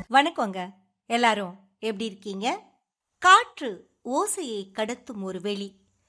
வணக்கங்க எல்லாரும் எப்படி இருக்கீங்க காற்று ஓசையை கடத்தும் ஒரு வெளி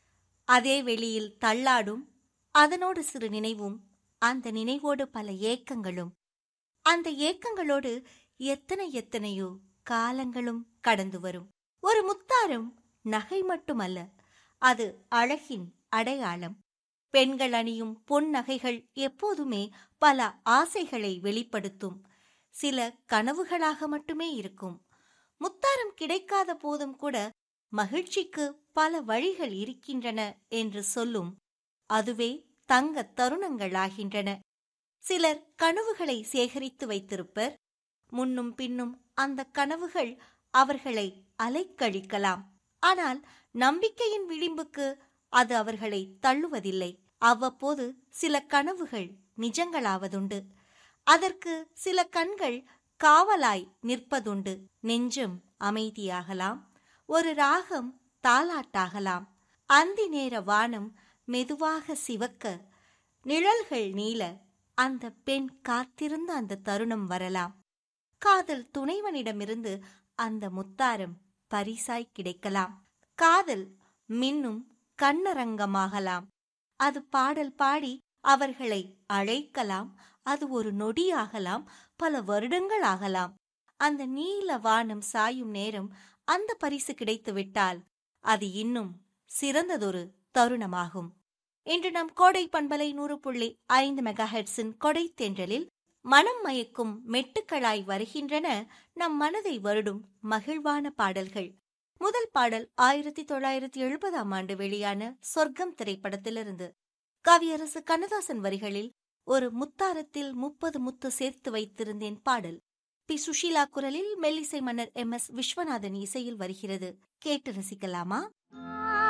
அதே வெளியில் தள்ளாடும் அதனோடு சிறு நினைவும் அந்த நினைவோடு பல ஏக்கங்களும் அந்த ஏக்கங்களோடு எத்தனை எத்தனையோ காலங்களும் கடந்து வரும் ஒரு முத்தாரம் நகை மட்டுமல்ல அது அழகின் அடையாளம் பெண்கள் அணியும் பொன் நகைகள் எப்போதுமே பல ஆசைகளை வெளிப்படுத்தும் சில கனவுகளாக மட்டுமே இருக்கும் முத்தாரம் கிடைக்காத போதும் கூட மகிழ்ச்சிக்கு பல வழிகள் இருக்கின்றன என்று சொல்லும் அதுவே தங்க தருணங்களாகின்றன சிலர் கனவுகளை சேகரித்து வைத்திருப்பர் முன்னும் பின்னும் அந்த கனவுகள் அவர்களை அலைக்கழிக்கலாம் ஆனால் நம்பிக்கையின் விளிம்புக்கு அது அவர்களை தள்ளுவதில்லை அவ்வப்போது சில கனவுகள் நிஜங்களாவதுண்டு அதற்கு சில கண்கள் காவலாய் நிற்பதுண்டு நெஞ்சம் அமைதியாகலாம் ஒரு ராகம் தாலாட்டாகலாம் அந்தி நேர வானம் மெதுவாக சிவக்க நிழல்கள் நீள அந்த பெண் காத்திருந்த அந்த தருணம் வரலாம் காதல் துணைவனிடமிருந்து அந்த முத்தாரம் பரிசாய் கிடைக்கலாம் காதல் மின்னும் கண்ணரங்கமாகலாம் அது பாடல் பாடி அவர்களை அழைக்கலாம் அது ஒரு நொடியாகலாம் பல வருடங்கள் ஆகலாம் அந்த நீல வானம் சாயும் நேரம் அந்த பரிசு கிடைத்துவிட்டால் அது இன்னும் சிறந்ததொரு தருணமாகும் இன்று நம் கோடை பண்பலை நூறு புள்ளி ஐந்து மெகாஹெட்ஸின் கொடை தென்றலில் மனம் மயக்கும் மெட்டுக்களாய் வருகின்றன நம் மனதை வருடும் மகிழ்வான பாடல்கள் முதல் பாடல் ஆயிரத்தி தொள்ளாயிரத்தி எழுபதாம் ஆண்டு வெளியான சொர்க்கம் திரைப்படத்திலிருந்து கவியரசு கண்ணதாசன் வரிகளில் ஒரு முத்தாரத்தில் முப்பது முத்து சேர்த்து வைத்திருந்தேன் பாடல் பி சுஷீலா குரலில் மெல்லிசை மன்னர் எம் எஸ் விஸ்வநாதன் இசையில் வருகிறது கேட்டு ரசிக்கலாமா